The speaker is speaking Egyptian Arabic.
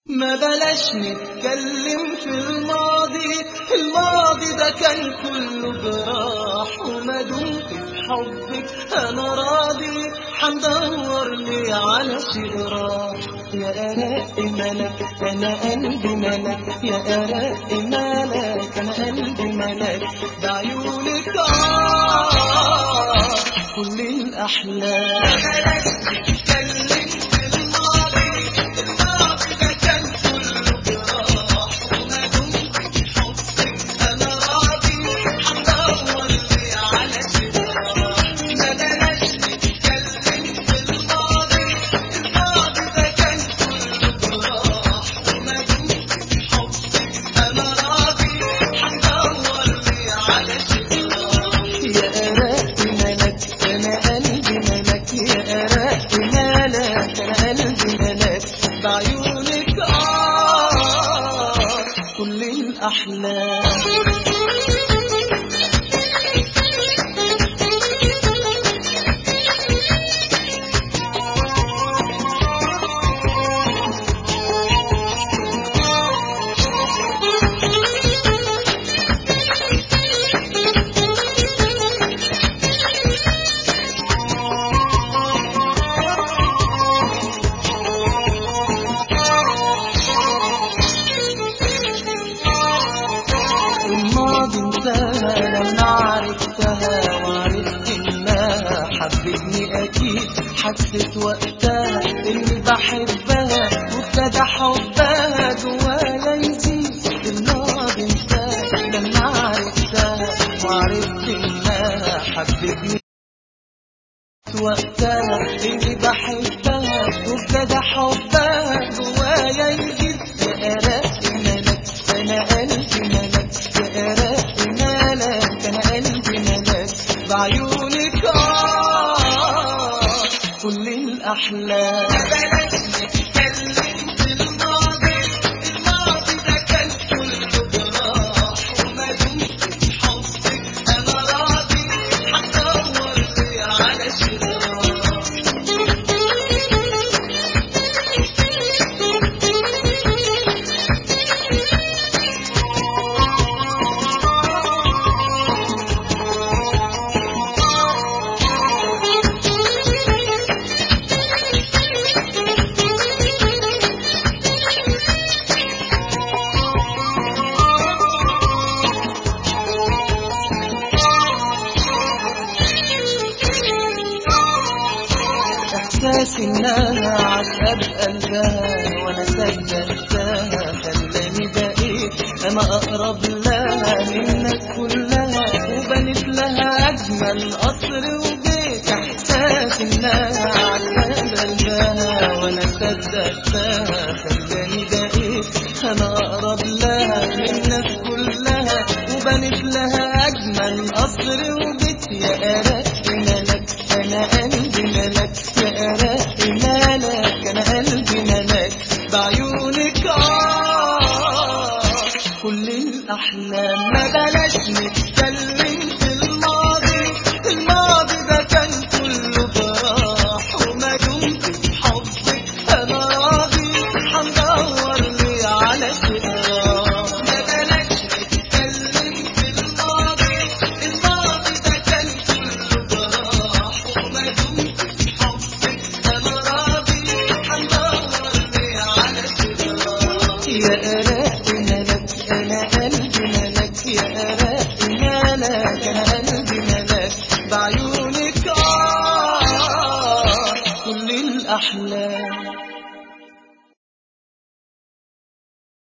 ما بلاش نتكلم في الماضي الماضي ده كان كله جراح وما دمت في حبك انا راضي حندور لي على شيء راح يا أراء ملك أنا قلبي ملك يا أراء ملك أنا قلبي ملك بعيونك آه كل الأحلام بلاش نتكلم في الماضي الماضي ده كان كله جراح وما دمت في حبك أنا راضي حندور لي على شيء راح ما بلاش نتكلم في الماضي الماضي ده كان كله جراح وما دمت في حبك أنا راضي حندور لي على شيء راح يا أراء ملك أنا قلبي ملك يا أراء ملك أنا قلبي ملك بعيونك آه كل الأحلام الماضي انتهى لما عرفتها وعرفت انها حبتني اكيد حسيت وقتها اني بحبها وابتدى حبها جوايا يزيد الماضي انتهى لما عرفتها وعرفت انها حبتني وقتها اني بحبها وابتدى حبها جوايا يجيب يا اراء ملك انا قلبي ملك يا اراء ملك انا قلبي ملك بعيونك آه كل الاحلام بلاش نتكلم في الماضي الماضي ده كان كله جراح وما دمت في حبك انا راضي هدور لي على شراح احساس انها عتقب قلبها وانا صدقتها خلاني بقيت انا اقرب لها منك كلها وبنت لها اجمل قصر وبيت احساس انها عتقب قلبها وانا صدقتها خلاني بقيت انا اقرب لها منك كلها وبنت لها اجمل قصر وبيت يا اراء ملك انا قلبي ملك يا اراء ملك انا قلبي ملك بعيونك آه كل الاحلام ما بلاش نتكلم في الماضي الماضي ده كان كله جراح وما دمت في حبك انا راضي هندور لي على شراح ما بلاش نتكلم في الماضي الماضي ده كان كله جراح وما دمت في حبك انا راضي هندور لي على شراح يا اراء ملك انا قلبي ملك يا اراء ملك انا قلبي ملك بعيونك آه كل الاحلام